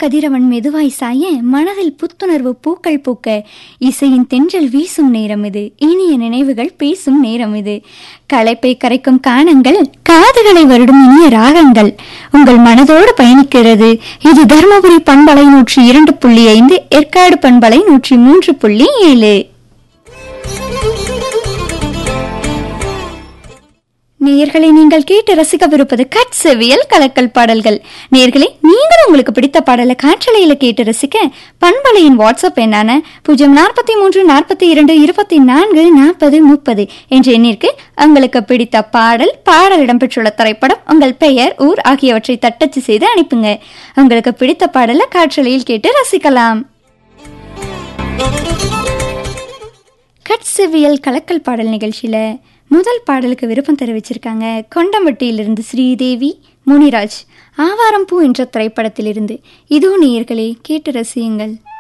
கதிரவன் மெதுவாய் சாய மனதில் புத்துணர்வு பூக்கள் பூக்க இசையின் தென்றல் வீசும் நேரம் இது இனிய நினைவுகள் பேசும் நேரம் இது களைப்பை கரைக்கும் காணங்கள் காதுகளை வருடும் இனிய ராகங்கள் உங்கள் மனதோடு பயணிக்கிறது இது தருமபுரி பண்பலை நூற்றி இரண்டு புள்ளி ஐந்து ஏற்காடு பண்பலை நூற்றி மூன்று புள்ளி ஏழு நேயர்களை நீங்கள் கேட்டு ரசிக்கவிருப்பது கட்செவியல் கலக்கல் பாடல்கள் நேயர்களே நீங்களும் உங்களுக்கு பிடித்த பாடலை காற்றலையில கேட்டு ரசிக்க பண்பலையின் வாட்ஸ்அப் எண்ணான பூஜ்ஜியம் நாற்பத்தி மூன்று நாற்பத்தி இரண்டு இருபத்தி நான்கு நாற்பது முப்பது என்ற எண்ணிற்கு உங்களுக்கு பிடித்த பாடல் பாடல் இடம்பெற்றுள்ள திரைப்படம் உங்கள் பெயர் ஊர் ஆகியவற்றை தட்டச்சு செய்து அனுப்புங்க உங்களுக்கு பிடித்த பாடலை காற்றலையில் கேட்டு ரசிக்கலாம் கட்செவியல் கலக்கல் பாடல் நிகழ்ச்சியில முதல் பாடலுக்கு விருப்பம் தெரிவிச்சிருக்காங்க கொண்டம்பட்டியிலிருந்து ஸ்ரீதேவி முனிராஜ் ஆவாரம் பூ என்ற திரைப்படத்திலிருந்து இதோ நேயர்களே கேட்டு ரசியுங்கள்